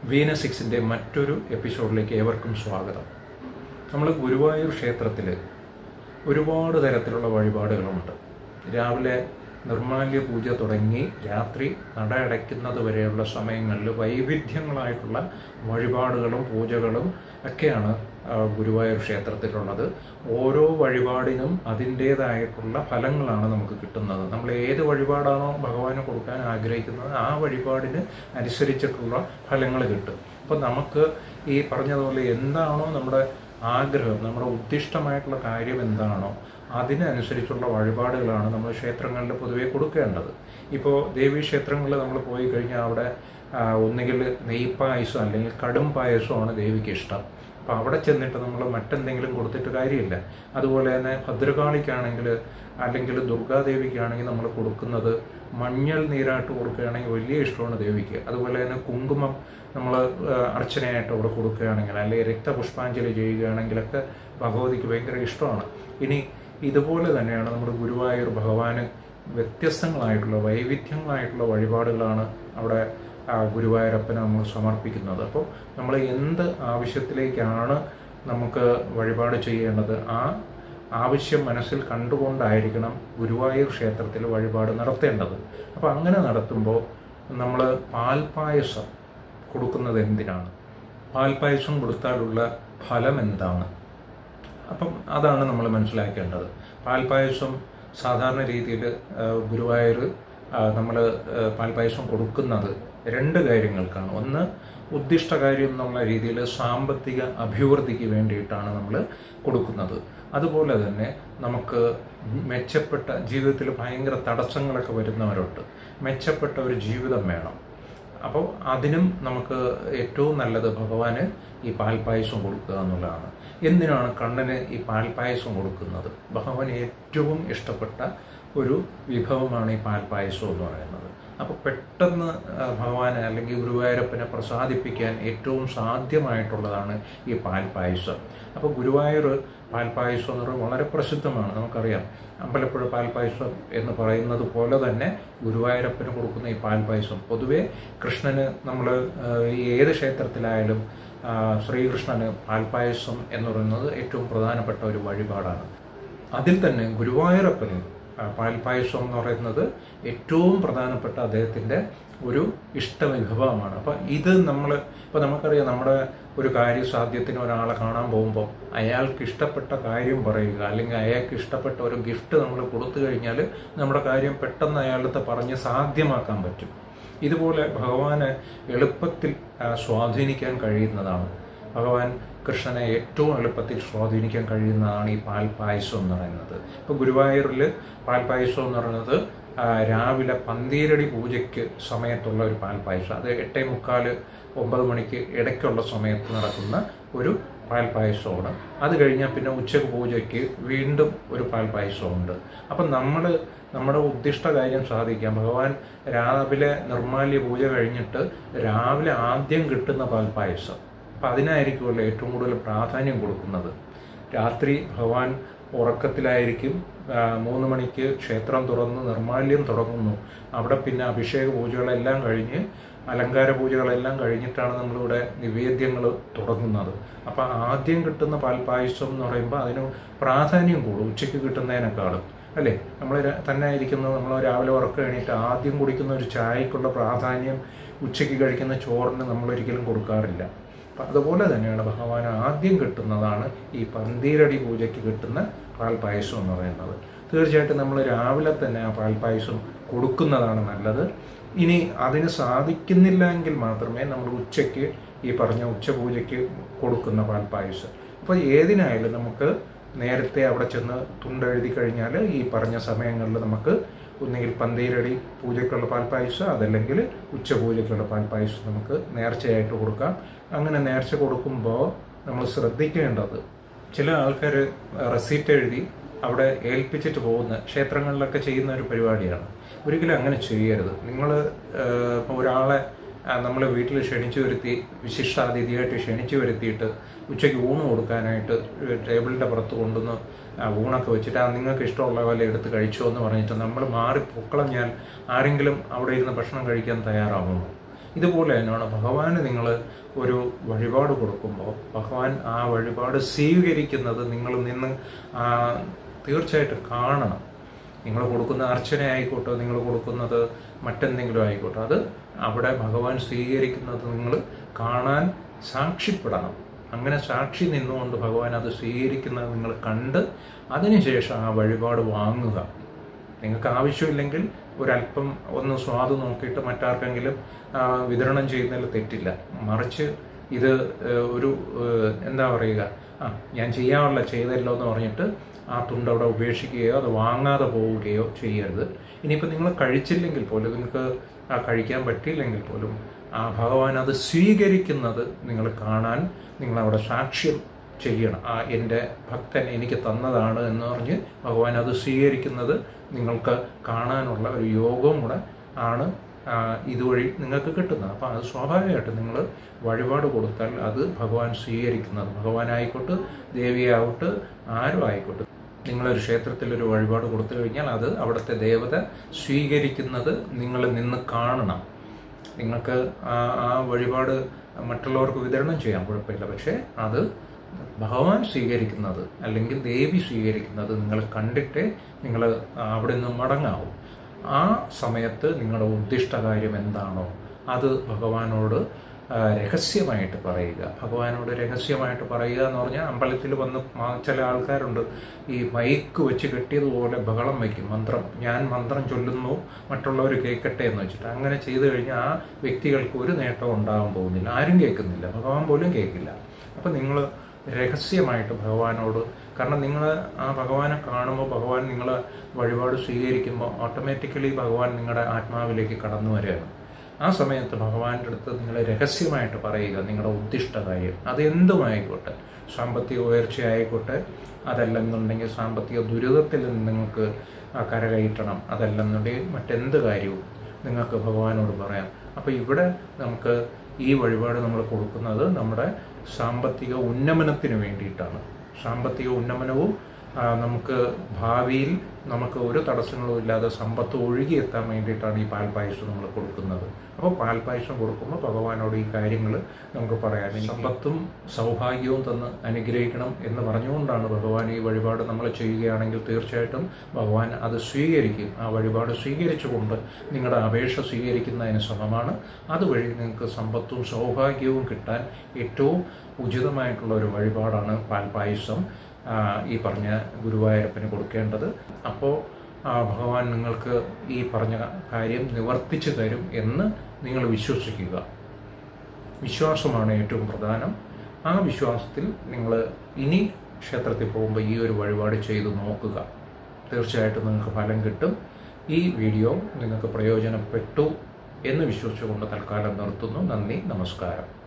വീന സിക്സിൻ്റെ മറ്റൊരു എപ്പിസോഡിലേക്ക് ഏവർക്കും സ്വാഗതം നമ്മൾ ഗുരുവായൂർ ക്ഷേത്രത്തിൽ ഒരുപാട് തരത്തിലുള്ള വഴിപാടുകളുണ്ട് രാവിലെ നിർമാല്യ പൂജ തുടങ്ങി രാത്രി നട അടയ്ക്കുന്നത് വരെയുള്ള സമയങ്ങളിൽ വൈവിധ്യങ്ങളായിട്ടുള്ള വഴിപാടുകളും പൂജകളും ഒക്കെയാണ് ആ, ഗുരുവായൂർ ക്ഷേത്രത്തിലുള്ളത് ഓരോ വഴിപാടിനും അതിൻ്റേതായിട്ടുള്ള ഫലങ്ങളാണ് നമുക്ക് കിട്ടുന്നത് നമ്മൾ ഏത് വഴിപാടാണോ ഭഗവാന് കൊടുക്കാൻ ആഗ്രഹിക്കുന്നത് ആ വഴിപാടിന് അനുസരിച്ചിട്ടുള്ള ഫലങ്ങൾ കിട്ടും അപ്പം നമുക്ക് ഈ പറഞ്ഞതുപോലെ എന്താണോ നമ്മുടെ ആഗ്രഹം നമ്മുടെ ഉദ്ദിഷ്ടമായിട്ടുള്ള കാര്യം എന്താണോ അതിനനുസരിച്ചുള്ള വഴിപാടുകളാണ് നമ്മൾ ക്ഷേത്രങ്ങളിൽ പൊതുവെ കൊടുക്കേണ്ടത് ഇപ്പോൾ ദേവീ ക്ഷേത്രങ്ങളിൽ നമ്മൾ പോയി കഴിഞ്ഞാൽ അവിടെ ആ, ഒന്നുകിൽ നെയ്പായസം അല്ലെങ്കിൽ കടും പായസമാണ് ദേവിക്ക് ഇഷ്ടം അപ്പോൾ അവിടെ ചെന്നിട്ട് നമ്മൾ മറ്റെന്തെങ്കിലും കൊടുത്തിട്ട് കാര്യമില്ല അതുപോലെ തന്നെ ഭദ്രകാളിക്കാണെങ്കിൽ അല്ലെങ്കിൽ ദുർഗാദേവിക്കാണെങ്കിൽ നമ്മൾ കൊടുക്കുന്നത് മഞ്ഞൾ നീരായിട്ട് കൊടുക്കുകയാണെങ്കിൽ വലിയ ഇഷ്ടമാണ് ദേവിക്ക് അതുപോലെ തന്നെ കുങ്കുമം നമ്മൾ അർച്ചനയായിട്ട് അവിടെ കൊടുക്കുകയാണെങ്കിൽ അല്ലെങ്കിൽ രക്തപുഷ്പാഞ്ജലി ചെയ്യുകയാണെങ്കിലൊക്കെ ഭഗവതിക്ക് ഭയങ്കര ഇഷ്ടമാണ് ഇനി ഇതുപോലെ തന്നെയാണ് നമ്മുടെ ഗുരുവായൂർ ഭഗവാന് വ്യത്യസ്തങ്ങളായിട്ടുള്ള വൈവിധ്യങ്ങളായിട്ടുള്ള വഴിപാടുകളാണ് അവിടെ ആ ഗുരുവായൂരപ്പന് നമ്മൾ സമർപ്പിക്കുന്നത് അപ്പോൾ നമ്മൾ എന്ത് ആവശ്യത്തിലേക്കാണ് നമുക്ക് വഴിപാട് ചെയ്യേണ്ടത് ആ ആവശ്യം മനസ്സിൽ കണ്ടുകൊണ്ടായിരിക്കണം ഗുരുവായൂർ ക്ഷേത്രത്തിൽ വഴിപാട് നടത്തേണ്ടത് അപ്പോൾ അങ്ങനെ നടത്തുമ്പോൾ നമ്മൾ പാൽപ്പായസം കൊടുക്കുന്നത് എന്തിനാണ് പാൽപ്പായസം കൊടുത്താലുള്ള ഫലം എന്താണ് അപ്പം അതാണ് നമ്മൾ മനസ്സിലാക്കേണ്ടത് പാൽപ്പായസം സാധാരണ രീതിയിൽ ഗുരുവായൂർ നമ്മൾ പാൽപ്പായസം കൊടുക്കുന്നത് രണ്ട് കാര്യങ്ങൾക്കാണ് ഒന്ന് ഉദ്ദിഷ്ട കാര്യം എന്നുള്ള രീതിയിൽ സാമ്പത്തിക അഭിവൃദ്ധിക്ക് വേണ്ടിയിട്ടാണ് നമ്മൾ കൊടുക്കുന്നത് അതുപോലെ തന്നെ നമുക്ക് മെച്ചപ്പെട്ട ജീവിതത്തിൽ ഭയങ്കര തടസ്സങ്ങളൊക്കെ വരുന്നവരുണ്ട് മെച്ചപ്പെട്ട ഒരു ജീവിതം വേണം അപ്പോൾ അതിനും നമുക്ക് ഏറ്റവും നല്ലത് ഭഗവാന് ഈ പാൽപ്പായസം കൊടുക്കുക എന്നുള്ളതാണ് എന്തിനാണ് കണ്ണന് ഈ പാൽപ്പായസം കൊടുക്കുന്നത് ഭഗവാന് ഏറ്റവും ഇഷ്ടപ്പെട്ട ഒരു വിഭവമാണ് ഈ പാൽപ്പായസം എന്ന് പറയുന്നത് അപ്പോൾ പെട്ടെന്ന് ആ, ഭഗവാനെ അല്ലെങ്കിൽ ഗുരുവായൂരപ്പനെ പ്രസാദിപ്പിക്കാൻ ഏറ്റവും സാധ്യമായിട്ടുള്ളതാണ് ഈ പാൽപ്പായസം അപ്പോൾ ഗുരുവായൂർ പാൽപ്പായസം എന്ന് പറയുന്നത് വളരെ പ്രസിദ്ധമാണ് നമുക്കറിയാം അമ്പലപ്പുഴ പാൽപ്പായസം എന്ന് പറയുന്നത് പോലെ തന്നെ ഗുരുവായൂരപ്പന് കൊടുക്കുന്ന ഈ പാൽപ്പായസം പൊതുവെ കൃഷ്ണന് നമ്മൾ ഏത് ക്ഷേത്രത്തിലായാലും ആ, ശ്രീകൃഷ്ണന് പാൽപ്പായസം എന്ന് പറയുന്നത് ഏറ്റവും പ്രധാനപ്പെട്ട ഒരു വഴിപാടാണ് അതിൽ തന്നെ ഗുരുവായൂരപ്പന് ആ, പാൽപ്പായസം എന്ന് പറയുന്നത് ഏറ്റവും പ്രധാനപ്പെട്ട അദ്ദേഹത്തിൻ്റെ ഒരു ഇഷ്ടവിഭവമാണ് അപ്പം ഇത് നമ്മൾ ഇപ്പം നമുക്കറിയാം നമ്മുടെ ഒരു കാര്യസാധ്യത്തിന് ഒരാളെ കാണാൻ പോകുമ്പോൾ അയാൾക്ക് ഇഷ്ടപ്പെട്ട കാര്യം പറയുക അല്ലെങ്കിൽ അയാൾക്ക് ഇഷ്ടപ്പെട്ട ഒരു ഗിഫ്റ്റ് നമ്മൾ കൊടുത്തു കഴിഞ്ഞാൽ നമ്മുടെ കാര്യം പെട്ടെന്ന് അയാളുടെ പറഞ്ഞ് സാധ്യമാക്കാൻ പറ്റും ഇതുപോലെ ഭഗവാന് എളുപ്പത്തിൽ ആ, സ്വാധീനിക്കാൻ കഴിയുന്നതാണ് ഭഗവാൻ കൃഷ്ണനെ ഏറ്റവും എളുപ്പത്തിൽ സ്വാധീനിക്കാൻ കഴിയുന്നതാണ് ഈ പാൽപ്പായസം എന്ന് പറയുന്നത് ഇപ്പോൾ ഗുരുവായൂരിൽ പാൽപ്പായസം എന്ന് പറയുന്നത് ആ, രാവിലെ പന്തീരടി പൂജയ്ക്ക് സമയത്തുള്ള ഒരു പാൽപ്പായസം അത് എട്ടേ മുക്കാല് ഒമ്പത് മണിക്ക് ഇടയ്ക്കുള്ള സമയത്ത് നടക്കുന്ന ഒരു പാൽപ്പായസമാണ് അത് കഴിഞ്ഞാൽ പിന്നെ ഉച്ചക്ക് പൂജയ്ക്ക് വീണ്ടും ഒരു പാൽപ്പായസമുണ്ട് അപ്പം നമ്മൾ നമ്മുടെ ഉദ്ദിഷ്ട കാര്യം സാധിക്കാം ഭഗവാൻ രാവിലെ നിർമാല്യ പൂജ കഴിഞ്ഞിട്ട് രാവിലെ ആദ്യം കിട്ടുന്ന പാൽപ്പായസം അപ്പം അതിനായിരിക്കുമല്ലോ ഏറ്റവും കൂടുതൽ പ്രാധാന്യം കൊടുക്കുന്നത് രാത്രി ഭഗവാൻ ഉറക്കത്തിലായിരിക്കും ആ, മൂന്ന് മണിക്ക് ക്ഷേത്രം തുറന്ന് നിർമാല്യം തുടങ്ങുന്നു അവിടെ പിന്നെ അഭിഷേക പൂജകളെല്ലാം കഴിഞ്ഞ് അലങ്കാര പൂജകളെല്ലാം കഴിഞ്ഞിട്ടാണ് നമ്മളിവിടെ നിവേദ്യങ്ങൾ തുടങ്ങുന്നത് അപ്പം ആദ്യം കിട്ടുന്ന പാൽപ്പായസം എന്ന് പറയുമ്പോൾ അതിന് പ്രാധാന്യം കൂടും ഉച്ചയ്ക്ക് കിട്ടുന്നതിനേക്കാളും അല്ലേ നമ്മൾ തന്നെ ഇരിക്കുന്നത് നമ്മൾ രാവിലെ ഉറക്കം എണീറ്റ് ആദ്യം കുടിക്കുന്ന ഒരു ചായക്കുള്ള പ്രാധാന്യം ഉച്ചയ്ക്ക് കഴിക്കുന്ന ചോറിന് നമ്മൾ ഒരിക്കലും കൊടുക്കാറില്ല അപ്പം അതുപോലെ തന്നെയാണ് ഭഗവാൻ ആദ്യം കിട്ടുന്നതാണ് ഈ പന്തീരടി പൂജയ്ക്ക് കിട്ടുന്ന പാൽപ്പായസം എന്ന് പറയുന്നത് തീർച്ചയായിട്ടും നമ്മൾ രാവിലെ തന്നെ ആ പാൽപ്പായസം കൊടുക്കുന്നതാണ് നല്ലത് ഇനി അതിന് സാധിക്കുന്നില്ല എങ്കിൽ മാത്രമേ നമ്മൾ ഉച്ചയ്ക്ക് ഈ പറഞ്ഞ ഉച്ചപൂജയ്ക്ക് കൊടുക്കുന്ന പാൽപ്പായസം അപ്പോൾ ഏതിനായാലും നമുക്ക് നേരത്തെ അവിടെ ചെന്ന് തുണ്ടെഴുതി കഴിഞ്ഞാൽ ഈ പറഞ്ഞ സമയങ്ങളിൽ നമുക്ക് ഒന്നുകിൽ പന്തീരടി പൂജയ്ക്കുള്ള പാൽപ്പായസം അതല്ലെങ്കിൽ ഉച്ചപൂജയ്ക്കുള്ള പാൽപ്പായസം നമുക്ക് നേർച്ചയായിട്ട് കൊടുക്കാം അങ്ങനെ നേർച്ച കൊടുക്കുമ്പോൾ നമ്മൾ ശ്രദ്ധിക്കേണ്ടത് ചില ആൾക്കാർ റെസീറ്റ് എഴുതി അവിടെ ഏൽപ്പിച്ചിട്ട് പോകുന്ന ക്ഷേത്രങ്ങളിലൊക്കെ ചെയ്യുന്ന ഒരു പരിപാടിയാണ് ഒരിക്കലും അങ്ങനെ ചെയ്യരുത് നിങ്ങൾ ഇപ്പോൾ ഒരാളെ നമ്മൾ വീട്ടിൽ ക്ഷണിച്ചു വരുത്തി വിശിഷ്ടാതിഥിയായിട്ട് ക്ഷണിച്ചു വരുത്തിയിട്ട് ഉച്ചയ്ക്ക് ഊണ് കൊടുക്കാനായിട്ട് ടേബിളിൻ്റെ പുറത്ത് കൊണ്ടുവന്ന് ആ ഊണൊക്കെ വെച്ചിട്ട് ആ നിങ്ങൾക്ക് ഇഷ്ടമുള്ള പോലെ എടുത്ത് കഴിച്ചോ എന്ന് പറഞ്ഞിട്ട് നമ്മൾ മാറി പൊക്കളം ഞാൻ ആരെങ്കിലും അവിടെ ഇരുന്ന് ഭക്ഷണം കഴിക്കാൻ തയ്യാറാവുന്നു ഇതുപോലെ തന്നെയാണ് ഭഗവാന് നിങ്ങൾ ഒരു വഴിപാട് കൊടുക്കുമ്പോൾ ഭഗവാൻ ആ വഴിപാട് സ്വീകരിക്കുന്നത് നിങ്ങൾ നിന്ന് ആ, തീർച്ചയായിട്ടും കാണണം നിങ്ങൾ കൊടുക്കുന്ന അർച്ചന ആയിക്കോട്ടെ നിങ്ങൾ കൊടുക്കുന്നത് മറ്റെന്തെങ്കിലും ആയിക്കോട്ടെ അത് അവിടെ ഭഗവാൻ സ്വീകരിക്കുന്നത് നിങ്ങൾ കാണാൻ സാക്ഷിപ്പെടണം അങ്ങനെ സാക്ഷി നിന്നുകൊണ്ട് ഭഗവാൻ അത് സ്വീകരിക്കുന്നത് നിങ്ങൾ കണ്ട് അതിനുശേഷം ആ വഴിപാട് വാങ്ങുക നിങ്ങൾക്ക് ആവശ്യമില്ലെങ്കിൽ ഒരല്പം ഒന്ന് സ്വാദ് നോക്കിയിട്ട് മറ്റാർക്കെങ്കിലും ആ, വിതരണം ചെയ്യുന്നതിൽ തെറ്റില്ല മറിച്ച് ഇത് ഏഹ്, ഒരു ഏഹ്, എന്താ പറയുക ആ ഞാൻ ചെയ്യാമല്ല ചെയ്തല്ലോ എന്ന് പറഞ്ഞിട്ട് ആ തുണ്ട് അവിടെ ഉപേക്ഷിക്കുകയോ അത് വാങ്ങാതെ പോവുകയോ ചെയ്യരുത് ഇനിയിപ്പോൾ നിങ്ങൾ കഴിച്ചില്ലെങ്കിൽ പോലും നിങ്ങൾക്ക് ആ കഴിക്കാൻ പറ്റിയില്ലെങ്കിൽ പോലും ആ ഭഗവാൻ അത് സ്വീകരിക്കുന്നത് നിങ്ങൾ കാണാൻ നിങ്ങൾ അവിടെ സാക്ഷ്യം ചെയ്യണം ആ എൻ്റെ ഭക്തൻ എനിക്ക് തന്നതാണ് എന്ന് പറഞ്ഞ് ഭഗവാൻ അത് സ്വീകരിക്കുന്നത് നിങ്ങൾക്ക് കാണാനുള്ള ഒരു യോഗവും കൂടെ ആണ് ആ, ഇതുവഴി നിങ്ങൾക്ക് കിട്ടുന്നത് അപ്പം അത് സ്വാഭാവികമായിട്ടും നിങ്ങൾ വഴിപാട് കൊടുത്താൽ അത് ഭഗവാൻ സ്വീകരിക്കുന്നത് ഭഗവാനായിക്കോട്ടെ ദേവിയാവട്ടെ ആരും ആയിക്കോട്ടെ നിങ്ങളൊരു ക്ഷേത്രത്തിൽ ഒരു വഴിപാട് കൊടുത്തു കഴിഞ്ഞാൽ അത് അവിടുത്തെ ദേവത സ്വീകരിക്കുന്നത് നിങ്ങൾ നിന്ന് കാണണം നിങ്ങൾക്ക് ആ ആ വഴിപാട് മറ്റുള്ളവർക്ക് വിതരണം ചെയ്യാൻ കുഴപ്പമില്ല പക്ഷേ അത് ഭഗവാൻ സ്വീകരിക്കുന്നത് അല്ലെങ്കിൽ ദേവി സ്വീകരിക്കുന്നത് നിങ്ങൾ കണ്ടിട്ടേ നിങ്ങൾ അവിടെ നിന്ന് മടങ്ങാവൂ ആ സമയത്ത് നിങ്ങളുടെ ഉദ്ദിഷ്ട കാര്യം എന്താണോ അത് ഭഗവാനോട് ആ, രഹസ്യമായിട്ട് പറയുക ഭഗവാനോട് രഹസ്യമായിട്ട് പറയുക എന്ന് പറഞ്ഞാൽ അമ്പലത്തിൽ വന്ന് മാ- ചില ആൾക്കാരുണ്ട് ഈ മൈക്ക് വെച്ച് കെട്ടിയതുപോലെ ബഹളം വയ്ക്കും മന്ത്രം ഞാൻ മന്ത്രം ചൊല്ലുന്നു മറ്റുള്ളവർ കേൾക്കട്ടെ എന്ന് വെച്ചിട്ട് അങ്ങനെ ചെയ്തു കഴിഞ്ഞാൽ ആ വ്യക്തികൾക്ക് ഒരു നേട്ടവും ഉണ്ടാകാൻ പോകുന്നില്ല ആരും കേൾക്കുന്നില്ല ഭഗവാൻ പോലും കേൾക്കില്ല അപ്പം നിങ്ങൾ രഹസ്യമായിട്ട് ഭഗവാനോട് കാരണം നിങ്ങൾ ആ ഭഗവാനെ കാണുമ്പോൾ ഭഗവാൻ നിങ്ങൾ വഴിപാട് സ്വീകരിക്കുമ്പോൾ ഓട്ടോമാറ്റിക്കലി ഭഗവാൻ നിങ്ങളുടെ ആത്മാവിലേക്ക് കടന്നു വരികയാണ് ആ സമയത്ത് ഭഗവാന്റെ അടുത്ത് നിങ്ങൾ രഹസ്യമായിട്ട് പറയുക നിങ്ങളുടെ ഉദ്ദിഷ്ട കാര്യം അത് എന്തുമായിക്കോട്ടെ സാമ്പത്തിക ഉയർച്ചയായിക്കോട്ടെ അതല്ലെന്നുണ്ടെങ്കിൽ സാമ്പത്തിക ദുരിതത്തിൽ നിന്ന് നിങ്ങൾക്ക് ആ കരകയറ്റണം അതല്ലെന്നുണ്ടെങ്കിൽ മറ്റെന്ത് കാര്യവും നിങ്ങൾക്ക് ഭഗവാനോട് പറയാം അപ്പോൾ ഇവിടെ നമുക്ക് ഈ വഴിപാട് നമ്മൾ കൊടുക്കുന്നത് നമ്മുടെ സാമ്പത്തിക ഉന്നമനത്തിന് വേണ്ടിയിട്ടാണ് സാമ്പത്തിക ഉന്നമനവും ആ, നമുക്ക് ഭാവിയിൽ നമുക്ക് ഒരു തടസ്സങ്ങളും ഇല്ലാതെ സമ്പത്ത് ഒഴുകിയെത്താൻ വേണ്ടിയിട്ടാണ് ഈ പാൽപ്പായസം നമ്മൾ കൊടുക്കുന്നത് അപ്പോൾ പാൽപ്പായസം കൊടുക്കുമ്പോൾ ഭഗവാനോട് ഈ കാര്യങ്ങൾ നമുക്ക് പറയാം സമ്പത്തും സൗഭാഗ്യവും തന്ന് അനുഗ്രഹിക്കണം എന്ന് പറഞ്ഞുകൊണ്ടാണ് ഭഗവാൻ ഈ വഴിപാട് നമ്മൾ ചെയ്യുകയാണെങ്കിൽ തീർച്ചയായിട്ടും ഭഗവാൻ അത് സ്വീകരിക്കും ആ വഴിപാട് സ്വീകരിച്ചുകൊണ്ട് നിങ്ങളുടെ അപേക്ഷ സ്വീകരിക്കുന്നതിന് സമമാണ് അതുവഴി നിങ്ങൾക്ക് സമ്പത്തും സൗഭാഗ്യവും കിട്ടാൻ ഏറ്റവും ഉചിതമായിട്ടുള്ള ഒരു വഴിപാടാണ് പാൽപ്പായസം ആ, ഈ പറഞ്ഞ ഗുരുവായൂരപ്പന് കൊടുക്കേണ്ടത് അപ്പോൾ ഭഗവാൻ നിങ്ങൾക്ക് ഈ പറഞ്ഞ കാര്യം നിവർത്തിച്ചു തരും എന്ന് നിങ്ങൾ വിശ്വസിക്കുക വിശ്വാസമാണ് ഏറ്റവും പ്രധാനം ആ വിശ്വാസത്തിൽ നിങ്ങൾ ഇനി ക്ഷേത്രത്തിൽ പോകുമ്പോൾ ഈ ഒരു വഴിപാട് ചെയ്തു നോക്കുക തീർച്ചയായിട്ടും നിങ്ങൾക്ക് ഫലം കിട്ടും ഈ വീഡിയോ നിങ്ങൾക്ക് പ്രയോജനപ്പെട്ടു എന്ന് വിശ്വസിച്ചുകൊണ്ട് തൽക്കാലം നിർത്തുന്നു നന്ദി നമസ്കാരം